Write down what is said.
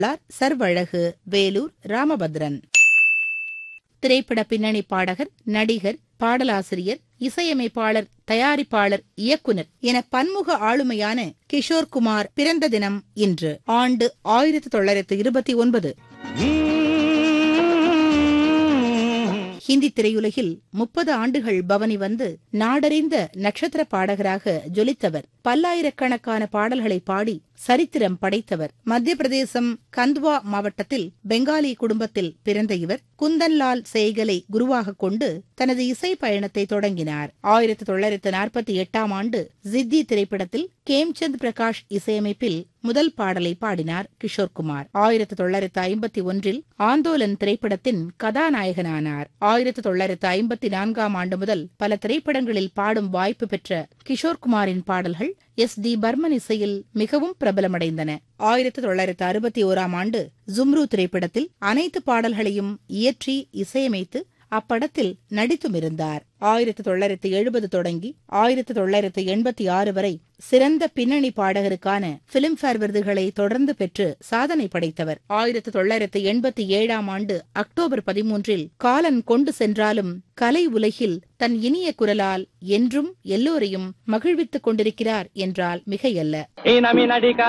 உள்ளார் சர்வழகு வேலூர் ராமபத்ரன் திரைப்பட பின்னணி பாடகர் நடிகர் பாடலாசிரியர் இசையமைப்பாளர் தயாரிப்பாளர் இயக்குனர் என பன்முக ஆளுமையான கிஷோர் குமார் பிறந்த தினம் இன்று ஆண்டு ஆயிரத்தி தொள்ளாயிரத்து இருபத்தி ஒன்பது ஹிந்தி திரையுலகில் முப்பது ஆண்டுகள் பவனி வந்து நாடறிந்த நட்சத்திர பாடகராக ஜொலித்தவர் பல்லாயிரக்கணக்கான பாடல்களை பாடி சரித்திரம் படைத்தவர் மத்திய பிரதேசம் கந்த்வா மாவட்டத்தில் பெங்காலி குடும்பத்தில் பிறந்த இவர் குந்தன்லால் சேகலை குருவாக கொண்டு தனது இசை பயணத்தை தொடங்கினார் ஆயிரத்தி தொள்ளாயிரத்து நாற்பத்தி எட்டாம் ஆண்டு ஜித்தி திரைப்படத்தில் கேம்சந்த் பிரகாஷ் இசையமைப்பில் முதல் பாடலை பாடினார் கிஷோர் குமார் ஆயிரத்தி தொள்ளாயிரத்து ஐம்பத்தி ஒன்றில் ஆந்தோலன் திரைப்படத்தின் கதாநாயகனானார் ஆயிரத்தி தொள்ளாயிரத்து ஐம்பத்தி நான்காம் ஆண்டு முதல் பல திரைப்படங்களில் பாடும் வாய்ப்பு பெற்ற கிஷோர் குமாரின் பாடல்கள் எஸ் டி பர்மன் இசையில் மிகவும் பிரபலமடைந்தன ஆயிரத்தி தொள்ளாயிரத்து அறுபத்தி ஓராம் ஆண்டு ஜும்ரு திரைப்படத்தில் அனைத்து பாடல்களையும் இயற்றி இசையமைத்து அப்படத்தில் நடித்தும் இருந்தார் ஆயிரத்தி தொள்ளாயிரத்து எழுபது தொடங்கி ஆயிரத்தி தொள்ளாயிரத்து எண்பத்தி ஆறு வரை சிறந்த பின்னணி பாடகருக்கான பிலிம்பேர் விருதுகளை தொடர்ந்து பெற்று சாதனை படைத்தவர் ஆயிரத்தி தொள்ளாயிரத்து எண்பத்தி ஏழாம் ஆண்டு அக்டோபர் பதிமூன்றில் காலன் கொண்டு சென்றாலும் கலை உலகில் தன் இனிய குரலால் என்றும் எல்லோரையும் மகிழ்வித்துக் கொண்டிருக்கிறார் என்றால் மிகையல்ல Ina mina dika